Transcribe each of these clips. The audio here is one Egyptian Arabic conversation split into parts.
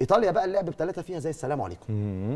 ايطاليا بقى اللعب بثلاثه فيها زي السلام عليكم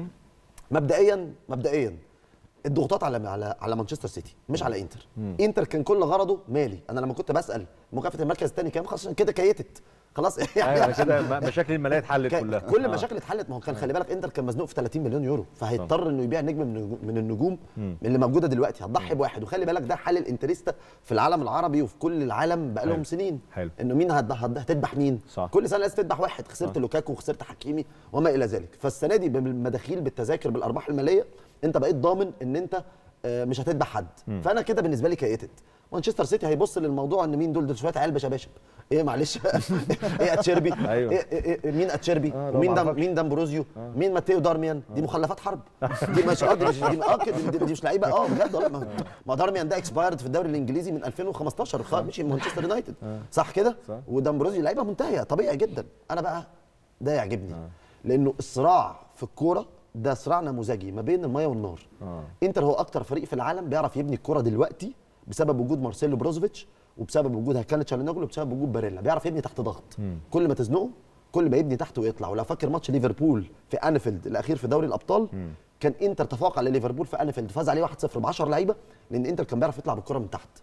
مبدئيا مبدئيا الضغوطات على على على مانشستر سيتي مش على انتر انتر كان كل غرضه مالي انا لما كنت بسال مكافاه المركز الثاني كام خلاص عشان كده كيتت خلاص ايوه كده م- مشاكل الماليه اتحلت كان- كلها كل آه. المشاكل اتحلت ما هو كان خلي بالك انتر كان مزنوق في 30 مليون يورو فهيضطر انه يبيع نجم من النجوم- من النجوم اللي موجوده دلوقتي هتضحي بواحد وخلي بالك ده حل الانتريستا في العالم العربي وفي كل العالم بقى لهم حلو. سنين حلو. انه مين هت- هت- هتذبح مين صح. كل سنه لازم تذبح واحد خسرت لوكاكو وخسرت حكيمي وما الى ذلك فالسنه دي بالمداخيل بالتذاكر بالارباح الماليه انت بقيت ضامن ان انت آه، مش هتذبح حد فانا كده بالنسبه لي كيتت مانشستر سيتي هيبص للموضوع ان مين دول دول شويه عيال بشباشب ايه معلش ايه اتشيربي أيوة. إيه, إيه, إيه مين اتشيربي آه، لو ومين ما دم أعرفكش. مين دامبروزيو مين ماتيو دارميان دي مخلفات حرب دي مش اه دي مش دي, آه كده، دي, دي مش لعيبه اه بجد والله ما- ما دارميان ده اكسبايرد في الدوري الانجليزي من 2015 خ- مشي من مانشستر يونايتد صح كده صح. ودامبروزيو لعيبه منتهيه طبيعي جدا انا بقى ده يعجبني لانه الصراع في الكوره ده صراع نموذجي ما بين الميه والنار آه. انتر هو اكتر فريق في العالم بيعرف يبني الكوره دلوقتي بسبب وجود مارسيلو بروزوفيتش وبسبب وجود هكان تشالينوغلو وبسبب وجود باريلا بيعرف يبني تحت ضغط كل ما تزنقه كل ما يبني تحت ويطلع ولو فاكر ماتش ليفربول في انفيلد الاخير في دوري الابطال كان انتر تفوق على ليفربول في انفيلد فاز عليه 1-0 ب 10 لعيبه لان انتر كان بيعرف يطلع بالكره من تحت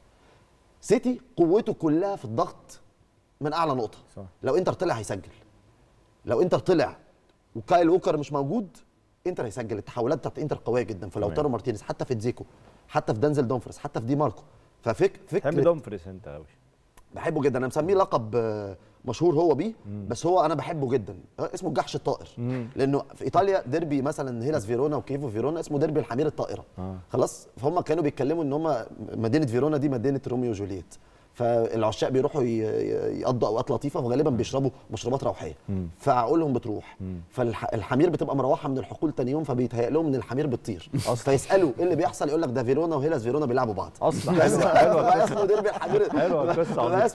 سيتي قوته كلها في الضغط من اعلى نقطه صح. لو انتر طلع هيسجل لو انتر طلع وكايل ووكر مش موجود انتر هيسجل التحولات بتاعت انتر قويه جدا فلو تمام. تارو مارتينيز حتى في تزيكو حتى في دانزل دومفريس حتى في دي ماركو ففك تحب فكره دومفريس انت قوي بحبه جدا انا مسميه لقب آه، مشهور هو بيه بس هو انا بحبه جدا آه، اسمه الجحش الطائر لانه في ايطاليا ديربي مثلا هيلاس فيرونا وكيفو فيرونا اسمه ديربي الحمير الطائره آه. خلاص فهم كانوا بيتكلموا ان هم مدينه فيرونا دي مدينه روميو وجولييت فالعشاق بيروحوا ي- ي- يقضوا اوقات لطيفه وغالبا بيشربوا مشروبات روحيه فعقولهم بتروح فالحمير بتبقى مروحه من الحقول تاني يوم فبيتهيأ لهم ان الحمير بتطير فيسالوا ايه اللي بيحصل يقول لك ده فيرونا وهيلاس فيرونا بيلعبوا بعض اصلا حلوه حلوه اسمه ديربي الحمير حلوة القصة بقى عظيمة.